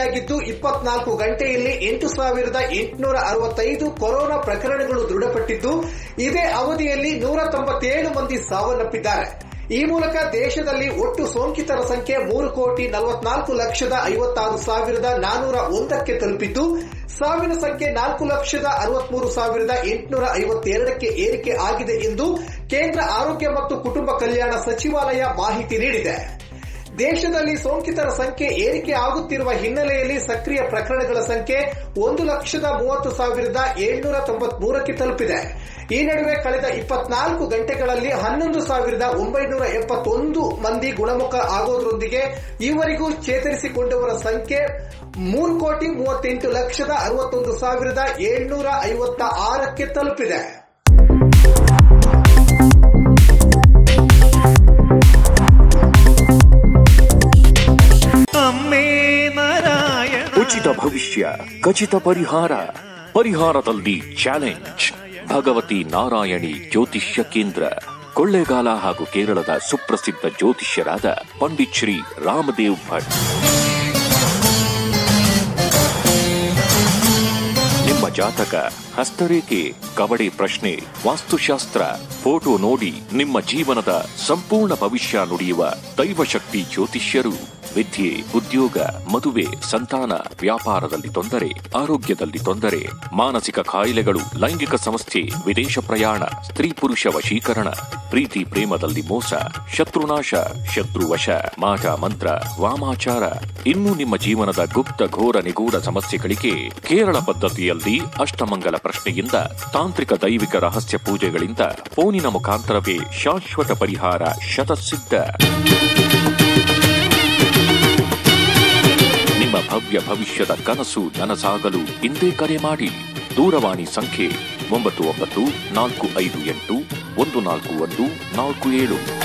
ವರದಿಯಾಗಿದ್ದು ಇಪ್ಪತ್ನಾಲ್ಕು ಗಂಟೆಯಲ್ಲಿ ಎಂಟು ಸಾವಿರದ ಎಂಟುನೂರ ಅರವತ್ತೈದು ಕೊರೋನಾ ಪ್ರಕರಣಗಳು ದೃಢಪಟ್ಟಿದ್ದು ಇದೇ ಅವಧಿಯಲ್ಲಿ ನೂರ ತೊಂಬತ್ತೇಳು ಮಂದಿ ಸಾವನ್ನಪ್ಪಿದ್ದಾರೆ ಈ ಮೂಲಕ ದೇಶದಲ್ಲಿ ಒಟ್ಟು ಸೋಂಕಿತರ ಸಂಖ್ಯೆ ಮೂರು ಕೋಟಿ ನಲವತ್ನಾಲ್ಕು ಲಕ್ಷದ ಐವತ್ತಾರು ಸಾವಿರದ ನಾನೂರ ಒಂದಕ್ಕೆ ತಲುಪಿದ್ದು ಸಾವಿನ ಸಂಖ್ಯೆ ನಾಲ್ಕು ಲಕ್ಷದ ಅರವತ್ಮೂರು ಸಾವಿರದ ಎಂಟುನೂರ ಐವತ್ತೆರಡಕ್ಕೆ ಏರಿಕೆ ಆಗಿದೆ ಎಂದು ಕೇಂದ್ರ ಆರೋಗ್ಯ ಮತ್ತು ಕುಟುಂಬ ಕಲ್ಯಾಣ ಸಚಿವಾಲಯ ಮಾಹಿತಿ ನೀಡಿದೆ ದೇಶದಲ್ಲಿ ಸೋಂಕಿತರ ಸಂಖ್ಯೆ ಏರಿಕೆ ಆಗುತ್ತಿರುವ ಹಿನ್ನೆಲೆಯಲ್ಲಿ ಸಕ್ರಿಯ ಪ್ರಕರಣಗಳ ಸಂಖ್ಯೆ ಒಂದು ಲಕ್ಷದ ಮೂವತ್ತು ಸಾವಿರದ ಏಳ್ನೂರ ತೊಂಬತ್ಮೂರಕ್ಕೆ ತಲುಪಿದೆ ಈ ನಡುವೆ ಕಳೆದ ಇಪ್ಪತ್ನಾಲ್ಕು ಗಂಟೆಗಳಲ್ಲಿ ಹನ್ನೊಂದು ಸಾವಿರದ ಒಂಬೈನೂರ ಎಪ್ಪತ್ತೊಂದು ಮಂದಿ ಗುಣಮುಖ ಆಗೋದ್ರೊಂದಿಗೆ ಈವರೆಗೂ ಚೇತರಿಸಿಕೊಂಡವರ ಸಂಖ್ಯೆ ಮೂರು ಕೋಟಿ ಮೂವತ್ತೆಂಟು ಲಕ್ಷದ ಅರವತ್ತೊಂದು ಸಾವಿರದ ಏಳ್ನೂರ ಐವತ್ತ ಆರಕ್ಕೆ ತಲುಪಿದೆ ಅಮ್ಮೇ ನಾರಾಯಣ ಉಚಿತ ಭವಿಷ್ಯ ಖಚಿತ ಪರಿಹಾರ ಪರಿಹಾರದಲ್ಲಿ ಚಾಲೆಂಜ್ ಭಗವತಿ ನಾರಾಯಣಿ ಜ್ಯೋತಿಷ್ಯ ಕೇಂದ್ರ ಕೊಳ್ಳೇಗಾಲ ಹಾಗೂ ಕೇರಳದ ಸುಪ್ರಸಿದ್ಧ ಜ್ಯೋತಿಷ್ಯರಾದ ಪಂಡಿತ್ ಶ್ರೀ ರಾಮದೇವ್ ಭಟ್ ನಿಮ್ಮ ಜಾತಕ ಹಸ್ತರೇಖೆ ಕಬಡ್ಡಿ ಪ್ರಶ್ನೆ ವಾಸ್ತುಶಾಸ್ತ್ರ ಫೋಟೋ ನೋಡಿ ನಿಮ್ಮ ಜೀವನದ ಸಂಪೂರ್ಣ ಭವಿಷ್ಯ ನುಡಿಯುವ ದೈವಶಕ್ತಿ ಜ್ಯೋತಿಷ್ಯರು ವಿದ್ಯೆ ಉದ್ಯೋಗ ಮದುವೆ ಸಂತಾನ ವ್ಯಾಪಾರದಲ್ಲಿ ತೊಂದರೆ ಆರೋಗ್ಯದಲ್ಲಿ ತೊಂದರೆ ಮಾನಸಿಕ ಕಾಯಿಲೆಗಳು ಲೈಂಗಿಕ ಸಮಸ್ಯೆ ವಿದೇಶ ಪ್ರಯಾಣ ಸ್ತ್ರೀ ಪುರುಷ ವಶೀಕರಣ ಪ್ರೀತಿ ಪ್ರೇಮದಲ್ಲಿ ಮೋಸ ಶತ್ರುನಾಶ ಶತ್ರುವಶ ಮಾಟ ಮಂತ್ರ ವಾಮಾಚಾರ ಇನ್ನು ನಿಮ್ಮ ಜೀವನದ ಗುಪ್ತ ಘೋರ ನಿಗೂಢ ಸಮಸ್ಯೆಗಳಿಗೆ ಕೇರಳ ಪದ್ಧತಿಯಲ್ಲಿ ಅಷ್ಟಮಂಗಲ ಪ್ರಶ್ನೆಯಿಂದ ತಾಂತ್ರಿಕ ದೈವಿಕ ರಹಸ್ಯ ಪೂಜೆಗಳಿಂದ ಫೋನಿನ ಮುಖಾಂತರವೇ ಶಾಶ್ವತ ಪರಿಹಾರ ಶತಸಿದ್ಧ ನಿಮ್ಮ ಭವ್ಯ ಭವಿಷ್ಯದ ಕನಸು ನನಸಾಗಲು ಇಂದೇ ಕರೆ ಮಾಡಿ ದೂರವಾಣಿ ಸಂಖ್ಯೆ ಒಂಬತ್ತು ಒಂಬತ್ತು ನಾಲ್ಕು ಐದು ಎಂಟು ಒಂದು ನಾಲ್ಕು ಒಂದು ನಾಲ್ಕು ಏಳು